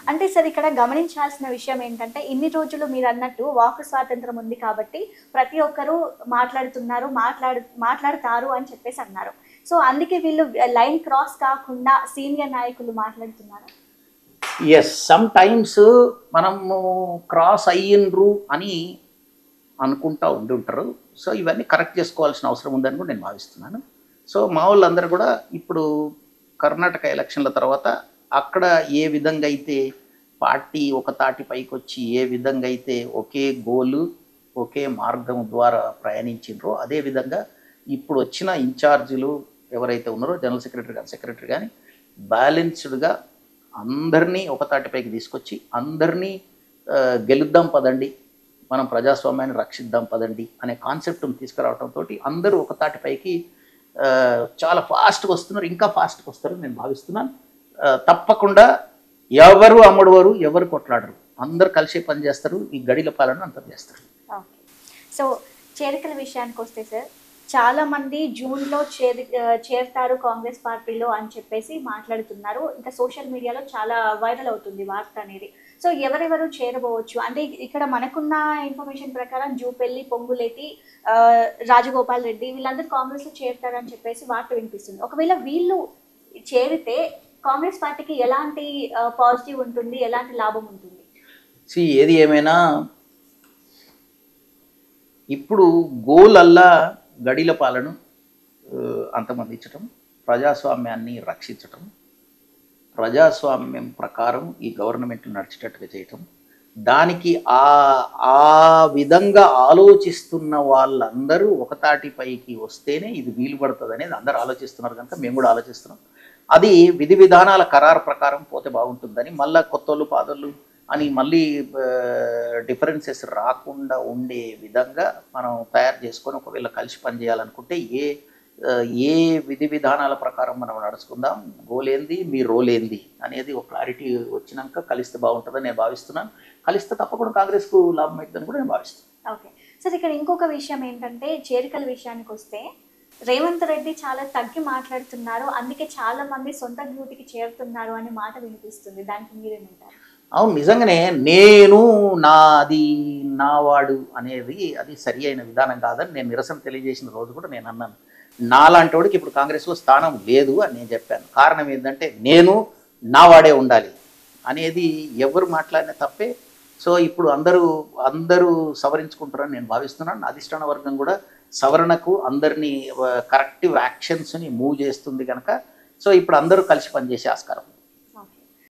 అంటే సార్ ఇక్కడ గమనించాల్సిన విషయం ఏంటంటే ఇన్ని రోజులు మీరు అన్నట్టు వాక్ స్వాతంత్రం ఉంది కాబట్టి ప్రతి ఒక్కరూ మాట్లాడుతున్నారు మాట్లాడు మాట్లాడతారు అని చెప్పేసి అన్నారు సో అందుకే వీళ్ళు లైన్ క్రాస్ కాకుండా సీనియర్ నాయకులు మాట్లాడుతున్నారు ఎస్ సమ్ టైమ్స్ మనము క్రాస్ అయ్యిండ్రు అని అనుకుంటా ఉండి ఉంటారు సో ఇవన్నీ కరెక్ట్ చేసుకోవాల్సిన అవసరం ఉందని కూడా నేను భావిస్తున్నాను సో మా వాళ్ళందరూ కూడా ఇప్పుడు కర్ణాటక ఎలక్షన్ల తర్వాత అక్కడ ఏ విధంగా అయితే పార్టీ ఒక తాటి పైకి వచ్చి ఏ విధంగా అయితే ఒకే గోలు ఒకే మార్గం ద్వారా ప్రయాణించిండ్రో అదే విధంగా ఇప్పుడు వచ్చిన ఇన్ఛార్జీలు ఎవరైతే ఉన్నారో జనరల్ సెక్రటరీ కానీ సెక్రటరీ కానీ బ్యాలెన్స్డ్గా అందరినీ ఒక తాటిపైకి తీసుకొచ్చి అందరినీ ఆ, గెలుద్దాం పదండి మనం ప్రజాస్వామ్యాన్ని రక్షిద్దాం పదండి అనే కాన్సెప్ట్ని తీసుకురావడంతో అందరూ ఒక తాటిపైకి ఆ, చాలా ఫాస్ట్గా వస్తున్నారు ఇంకా ఫాస్ట్గా వస్తారని నేను భావిస్తున్నాను ఆ, తప్పకుండా ఎవరు అమ్ముడువారు ఎవరు కొట్లాడరు అందరు కలిసే పని చేస్తారు ఈ గడిల పాలన అంతా చేస్తారు ఓకే సో చేరికల విషయానికి వస్తే సార్ చాలా మంది జూన్లో చేరి ఆ, చేరతారు కాంగ్రెస్ పార్టీలో అని చెప్పేసి మాట్లాడుతున్నారు ఇంకా సోషల్ మీడియాలో చాలా వైరల్ అవుతుంది వార్త అనేది సో ఎవరెవరు చేరబోవచ్చు అంటే ఇక్కడ మనకున్న ఇన్ఫర్మేషన్ ప్రకారం జూపెల్లి పొంగులేటి ఆ, రాజగోపాల్ రెడ్డి వీళ్ళందరూ కాంగ్రెస్లో చేరుతారని చెప్పేసి వార్త వినిపిస్తుంది ఒకవేళ వీళ్ళు చేరితే కాంగ్రెస్ పార్టీకి ఎలాంటి పాజిటివ్ ఉంటుంది ఎలాంటి లాభం ఉంటుంది సి ఏది ఏమైనా ఇప్పుడు గోలల్లా గడిల పాలన ఆ, అంతమందించటం ప్రజాస్వామ్యాన్ని రక్షించటం ప్రజాస్వామ్యం ప్రకారం ఈ గవర్నమెంట్ నడిచేటట్టుగా చేయటం దానికి ఆ ఆ విధంగా ఆలోచిస్తున్న వాళ్ళందరూ ఒకతాటిపైకి వస్తేనే ఇది వీలు పడుతుంది అనేది అందరూ ఆలోచిస్తున్నారు కనుక మేము కూడా ఆలోచిస్తున్నాం అది విధి విధానాల ఖరారు ప్రకారం పోతే బాగుంటుందని మళ్ళీ కొత్తోళ్ళు పాదోళ్ళు అని మళ్ళీ డిఫరెన్సెస్ రాకుండా ఉండే విధంగా మనం తయారు చేసుకొని ఒకవేళ కలిసి పనిచేయాలనుకుంటే ఏ ఆ, ఏ విధి విధానాల ప్రకారం మనం నడుచుకుందాం గోలేంది మీ రోలేంది అనేది ఒక క్లారిటీ వచ్చినాక కలిస్తే బాగుంటుందని నేను భావిస్తున్నాను కలిస్తే తప్పకుండా కాంగ్రెస్కు లాభం అవుతుందని కూడా నేను భావిస్తున్నాను ఓకే సార్ ఇక్కడ ఇంకొక విషయం ఏంటంటే చేరికల విషయానికి వస్తే రేవంత్ రెడ్డి చాలా తగ్గి మాట్లాడుతున్నారు అందుకే చాలా మంది సొంత డ్యూటీకి చేరుతున్నారు అనే మాట వినిపిస్తుంది దానికి మీరేమంటారు అవును నిజంగానే నేను నాది నావాడు అనేది అది సరి అయిన విధానం కాదని నేను నిరసన తెలియజేసిన రోజు కూడా నేను అన్నాను నాలాంటి వాడికి ఇప్పుడు కాంగ్రెస్లో స్థానం లేదు అని నేను చెప్పాను కారణం ఏంటంటే నేను నావాడే ఉండాలి అనేది ఎవరు మాట్లాడిన తప్పే సో ఇప్పుడు అందరూ అందరూ సవరించుకుంటారని నేను భావిస్తున్నాను అధిష్టాన వర్గం కూడా సవరణకు అందరినీ కరెక్టివ్ యాక్షన్స్ని మూవ్ చేస్తుంది కనుక సో ఇప్పుడు అందరూ కలిసి పనిచేసే ఆస్కారం ఉంది.